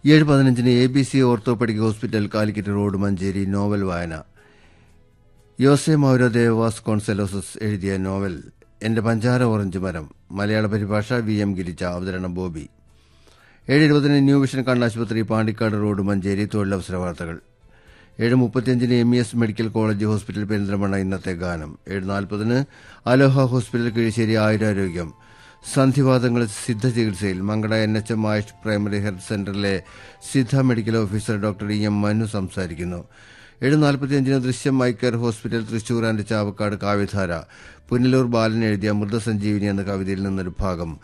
ഏഴ് പതിനഞ്ചിന് A B C orthopedic hospital Calicut road Manjeri novel വായന യോസെ മൗര ദേവാസ് കോൺസെലോസസ് എഴുതിയ നോവൽ എന്റെ പഞ്ചാര ഓറഞ്ച് മരം മലയാള പരിഭാഷ വി എം ഗിരിച്ച അവതരണം ബോബി ഏഴ് ഇരുപതിന് ന്യൂ വിഷൻ കണ്ണാശുപത്രി പാണ്ടിക്കാട് റോഡ് മഞ്ചേരി തൊഴിലവസര വാർത്തകൾ ഏഴ് മുപ്പത്തിയഞ്ചിന് M E S medical college hospital Perinthalmanna ഇന്നത്തെ ഗാനം ഏഴ് നാൽപ്പതിന് അലോഹ ഹോസ്പിറ്റൽ കിഴിശ്ശേരി ആയുരാരോഗ്യം സന്ധിവാദങ്ങൾ സിദ്ധ ചികിത്സയിൽ Mankada N H M AYUSH primary health സെന്ററിലെ Siddha medical officer doctor E M Manu സംസാരിക്കുന്നു ഏഴ് നാൽപ്പത്തിയഞ്ചിന് Drishyam eye care hospital Thrissur and Chavakkad കാവ്യധാര പുനലൂർ ബാലൻ എഴുതിയ മൃതസഞ്ജീവിനി എന്ന കവിതയിൽ നിന്നൊരു ഭാഗം